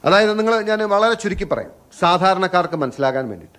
അതായത് നിങ്ങൾ ഞാൻ വളരെ ചുരുക്കി പറയാം സാധാരണക്കാർക്ക് മനസ്സിലാകാൻ വേണ്ടിയിട്ട്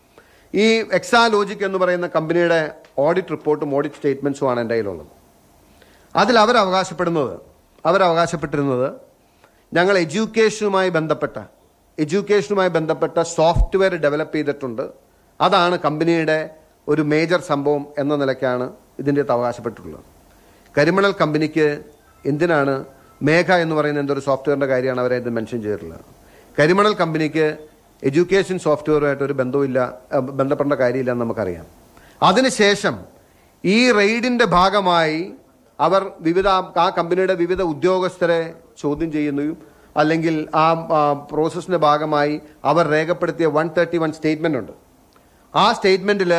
ഈ എക്സാലോജിക് എന്ന് പറയുന്ന കമ്പനിയുടെ ഓഡിറ്റ് റിപ്പോർട്ടും ഓഡിറ്റ് സ്റ്റേറ്റ്മെന്റ്സുമാണ് എൻ്റെ കയ്യിലുള്ളത് അതിൽ അവർ അവകാശപ്പെടുന്നത് അവരവകാശപ്പെട്ടിരുന്നത് ഞങ്ങൾ എഡ്യൂക്കേഷനുമായി ബന്ധപ്പെട്ട എഡ്യൂക്കേഷനുമായി ബന്ധപ്പെട്ട സോഫ്റ്റ്വെയർ ഡെവലപ്പ് ചെയ്തിട്ടുണ്ട് അതാണ് കമ്പനിയുടെ ഒരു മേജർ സംഭവം എന്ന നിലയ്ക്കാണ് ഇതിൻ്റെ അകത്ത് അവകാശപ്പെട്ടിട്ടുള്ളത് കരിമണൽ കമ്പനിക്ക് എന്തിനാണ് മേഘ എന്ന് പറയുന്ന എന്തൊരു സോഫ്റ്റ്വെയറിൻ്റെ കാര്യമാണ് അവരെ ഇത് മെൻഷൻ ചെയ്തിട്ടുള്ളത് കരിമണൽ കമ്പനിക്ക് എഡ്യൂക്കേഷൻ സോഫ്റ്റ്വെയറുമായിട്ട് ഒരു ബന്ധവുമില്ല അഹ് ബന്ധപ്പെടേണ്ട കാര്യമില്ല എന്ന് നമുക്കറിയാം അതിനുശേഷം ഈ റെയ്ഡിന്റെ ഭാഗമായി അവർ വിവിധ ആ കമ്പനിയുടെ വിവിധ ഉദ്യോഗസ്ഥരെ ചോദ്യം ചെയ്യുന്നതും അല്ലെങ്കിൽ ആ ആ, പ്രോസസ്സിന്റെ ഭാഗമായി അവർ രേഖപ്പെടുത്തിയ വൺ തേർട്ടി വൺ സ്റ്റേറ്റ്മെന്റ് ഉണ്ട് ആ സ്റ്റേറ്റ്മെന്റിൽ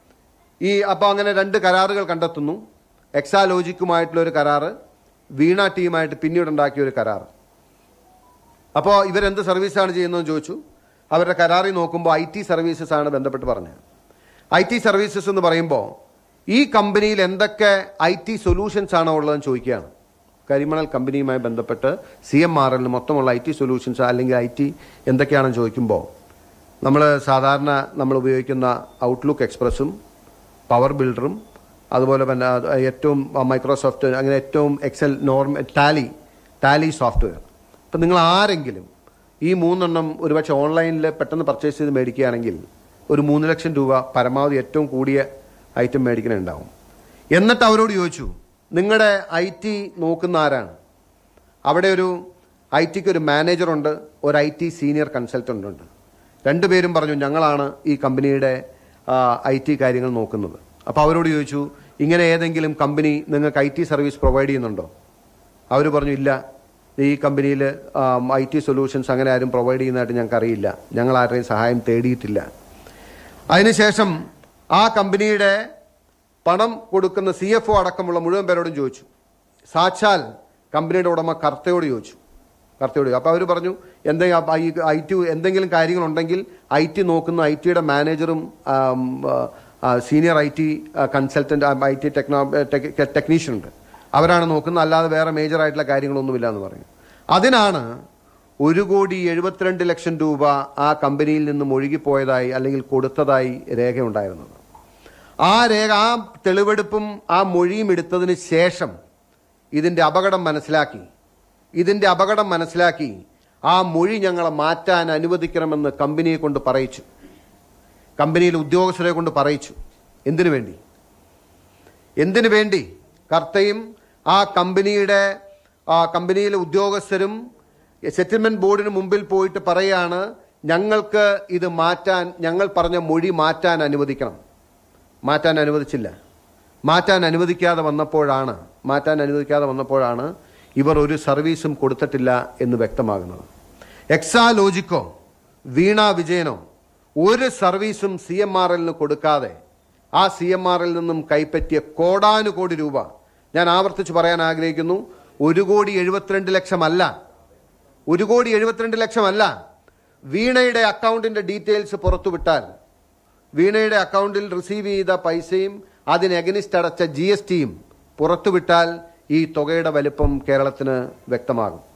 ഈ അപ്പോൾ അങ്ങനെ രണ്ട് കരാറുകൾ കണ്ടെത്തുന്നു എക്സാലോജിക്കുമായിട്ടുള്ള ഒരു കരാറ് വീണ ടീമായിട്ട് പിന്നീട് ഉണ്ടാക്കിയ ഒരു കരാറ് അപ്പോൾ ഇവരെന്ത് സർവീസാണ് ചെയ്യുന്നതെന്ന് ചോദിച്ചു അവരുടെ കരാറിൽ നോക്കുമ്പോൾ ഐ ടി സർവീസസ് ആണ് ബന്ധപ്പെട്ട് പറഞ്ഞത് ഐ ടി സർവീസസ് എന്ന് പറയുമ്പോൾ ഈ കമ്പനിയിൽ എന്തൊക്കെ ഐ ടി സൊല്യൂഷൻസ് ആണോ ഉള്ളതെന്ന് ചോദിക്കുകയാണ് കരിമണൽ കമ്പനിയുമായി ബന്ധപ്പെട്ട് സി എം ആർ എല്ലിന് മൊത്തമുള്ള ഐ ടി സൊല്യൂഷൻസ് അല്ലെങ്കിൽ ഐ ടി എന്തൊക്കെയാണെന്ന് ചോദിക്കുമ്പോൾ നമ്മൾ സാധാരണ നമ്മൾ ഉപയോഗിക്കുന്ന ഔട്ട്ലുക്ക് എക്സ്പ്രസും പവർ ബിൽഡറും അതുപോലെ തന്നെ അത് ഏറ്റവും മൈക്രോസോഫ്റ്റ് അങ്ങനെ ഏറ്റവും Excel normal Tally Tally software ഇപ്പം നിങ്ങൾ ആരെങ്കിലും ഈ മൂന്നെണ്ണം ഒരുപക്ഷെ ഓൺലൈനിൽ പെട്ടെന്ന് പർച്ചേസ് ചെയ്ത് മേടിക്കുകയാണെങ്കിൽ ഒരു മൂന്ന് ലക്ഷം രൂപ പരമാവധി ഏറ്റവും കൂടിയ ഐറ്റം മേടിക്കണുണ്ടാവും എന്നിട്ട് അവരോട് ചോദിച്ചു നിങ്ങളുടെ ഐ ടി നോക്കുന്ന ആരാണ് അവിടെ ഒരു ഐ ടിക്ക് ഒരു മാനേജറുണ്ട് ഒരു ഐ ടി സീനിയർ കൺസൾട്ടൻ്റ് ഉണ്ട് രണ്ടുപേരും പറഞ്ഞു ഞങ്ങളാണ് ഈ കമ്പനിയുടെ ഐ ടി കാര്യങ്ങൾ നോക്കുന്നത് അപ്പോൾ അവരോട് ചോദിച്ചു ഇങ്ങനെ ഏതെങ്കിലും കമ്പനി നിങ്ങൾക്ക് ഐ ടി സർവീസ് പ്രൊവൈഡ് ചെയ്യുന്നുണ്ടോ അവർ പറഞ്ഞു ഇല്ല ഈ കമ്പനിയിൽ ഐ ടി സൊല്യൂഷൻസ് അങ്ങനെ ആരും പ്രൊവൈഡ് ചെയ്യുന്നതായിട്ട് ഞങ്ങൾക്ക് അറിയില്ല ഞങ്ങൾ ആരുടെയും സഹായം തേടിയിട്ടില്ല അതിനുശേഷം ആ കമ്പനിയുടെ പണം കൊടുക്കുന്ന സി എഫ് ഒ അടക്കമുള്ള മുഴുവൻ പേരോടും ചോദിച്ചു സാക്ഷാൽ കമ്പനിയുടെ ഉടമ കർത്തയോട് ചോദിച്ചു കർത്തയോട് അപ്പോൾ അവർ പറഞ്ഞു എന്തെങ്കിലും ഈ ഐ ടി എന്തെങ്കിലും കാര്യങ്ങളുണ്ടെങ്കിൽ ഐ ടി നോക്കുന്ന ഐ ടിയുടെ മാനേജറും senior I T consultant I T techno technician ഉണ്ട് അവരാണ് നോക്കുന്നത് അല്ലാതെ വേറെ മേജർ ആയിട്ടുള്ള കാര്യങ്ങളൊന്നുമില്ല എന്ന് പറഞ്ഞു അതിനാണ് ഒരു കോടി എഴുപത്തിരണ്ട് ലക്ഷം രൂപ ആ കമ്പനിയിൽ നിന്നും ഒഴുകിപ്പോയതായി അല്ലെങ്കിൽ കൊടുത്തതായി രേഖയുണ്ടായിരുന്നത് ആ രേഖ ആ തെളിവെടുപ്പും ആ മൊഴിയും എടുത്തതിന് ശേഷം ഇതിന്റെ അപകടം മനസ്സിലാക്കി ഇതിന്റെ അപകടം മനസ്സിലാക്കി ആ മൊഴി ഞങ്ങളെ മാറ്റാൻ അനുവദിക്കണമെന്ന് കമ്പനിയെ കൊണ്ട് പറയിച്ചു കമ്പനിയിലെ ഉദ്യോഗസ്ഥരെ കൊണ്ട് പറയിച്ചു എന്തിനു വേണ്ടി എന്തിനു വേണ്ടി കർത്തയും ആ കമ്പനിയുടെ ആ കമ്പനിയിലെ ഉദ്യോഗസ്ഥരും സെറ്റിൽമെന്റ് ബോർഡിന് മുമ്പിൽ പോയിട്ട് പറയാണ് ഞങ്ങൾക്ക് ഇത് മാറ്റാൻ ഞങ്ങൾ പറഞ്ഞ മൊഴി മാറ്റാൻ അനുവദിക്കണം മാറ്റാൻ അനുവദിച്ചില്ല മാറ്റാൻ അനുവദിക്കാതെ വന്നപ്പോഴാണ് മാറ്റാൻ അനുവദിക്കാതെ വന്നപ്പോഴാണ് ഇവർ ഒരു സർവീസും കൊടുത്തിട്ടില്ല എന്ന് വ്യക്തമാകുന്നത് എക്സാലോജിക്കോ വീണ വിജയനോ ഒരു സർവീസും സി എം ആർ എല്ലിന് കൊടുക്കാതെ ആ സി എം ആർ എല്ലിൽ നിന്നും കൈപ്പറ്റിയ കോടാനുകോടി രൂപ ഞാൻ ആവർത്തിച്ച് പറയാൻ ആഗ്രഹിക്കുന്നു ഒരു കോടി എഴുപത്തിരണ്ട് ലക്ഷമല്ല ഒരു കോടി എഴുപത്തിരണ്ട് ലക്ഷമല്ല വീണയുടെ അക്കൗണ്ടിന്റെ ഡീറ്റെയിൽസ് പുറത്തുവിട്ടാൽ വീണയുടെ അക്കൗണ്ടിൽ റിസീവ് ചെയ്ത പൈസയും അതിന് എഗനിസ്റ്റ് അടച്ച ജി എസ് ടിയും പുറത്തുവിട്ടാൽ ഈ തുകയുടെ വലിപ്പം കേരളത്തിന് വ്യക്തമാകും